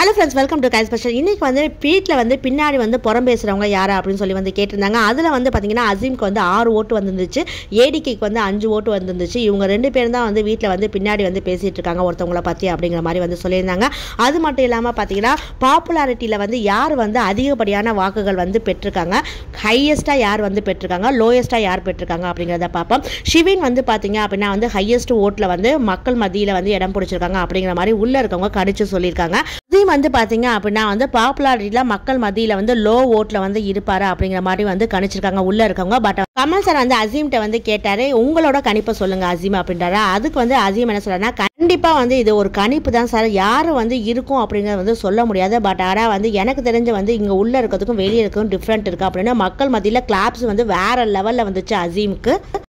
hello friends welcome to கை special இன்னைக்கு வந்து வீட்டில் வந்து பின்னாடி வந்து புறம் பேசுகிறவங்க யாரா அப்படின்னு சொல்லி வந்து கேட்டிருந்தாங்க அதில் வந்து பார்த்தீங்கன்னா அசீம்க்கு வந்து ஆறு ஓட்டு வந்துருந்துச்சு ஏடிகேக்கு வந்து அஞ்சு ஓட்டு வந்துருந்துச்சு இவங்க ரெண்டு பேரும் தான் வந்து வீட்டில் வந்து பின்னாடி வந்து பேசிகிட்டு இருக்காங்க ஒருத்தவங்கள பற்றி அப்படிங்கிற மாதிரி வந்து சொல்லியிருந்தாங்க அது மட்டும் இல்லாமல் பார்த்தீங்கன்னா பாப்புலாரிட்டியில் வந்து யார் வந்து அதிகப்படியான வாக்குகள் வந்து பெற்றிருக்காங்க ஹையஸ்ட்டாக யார் வந்து பெற்றிருக்காங்க லோயஸ்ட்டாக யார் பெற்றிருக்காங்க அப்படிங்கிறத பார்ப்போம் ஷிவின் வந்து பார்த்தீங்க அப்படின்னா வந்து ஹையஸ்ட் ஓட்டில் வந்து மக்கள் மத்தியில் வந்து இடம் பிடிச்சிருக்காங்க அப்படிங்கிற மாதிரி உள்ளே இருக்கவங்க கடிச்சு சொல்லியிருக்காங்க அதையும் வந்து பார்த்தீங்க அப்படின்னா வந்து பாப்புலாரிட்டியில் மக்கள் மத்தியில் வந்து லோ ஓட்டில் வந்து இருப்பாரு அப்படிங்கிற மாதிரி வந்து கணிச்சிருக்காங்க உள்ளே இருக்கவங்க பட் கமல் சார் வந்து அசீம்கிட்ட வந்து கேட்டாரு உங்களோட கணிப்பை சொல்லுங்க அசீம் அப்படின்றாரு அதுக்கு வந்து அசீம் என்ன சொல்றாருன்னா கண்டிப்பாக வந்து இது ஒரு கணிப்பு தான் சார் யார் வந்து இருக்கும் அப்படிங்கிறத வந்து சொல்ல முடியாது பட் ஆனால் வந்து எனக்கு தெரிஞ்ச வந்து இங்கே உள்ளே இருக்கிறதுக்கும் வெளியே இருக்கிறதுக்கும் டிஃப்ரெண்ட் இருக்குது அப்படின்னு மக்கள் மத்தியில் கிளாப்ஸ் வந்து வேற லெவலில் வந்துச்சு அசீமுக்கு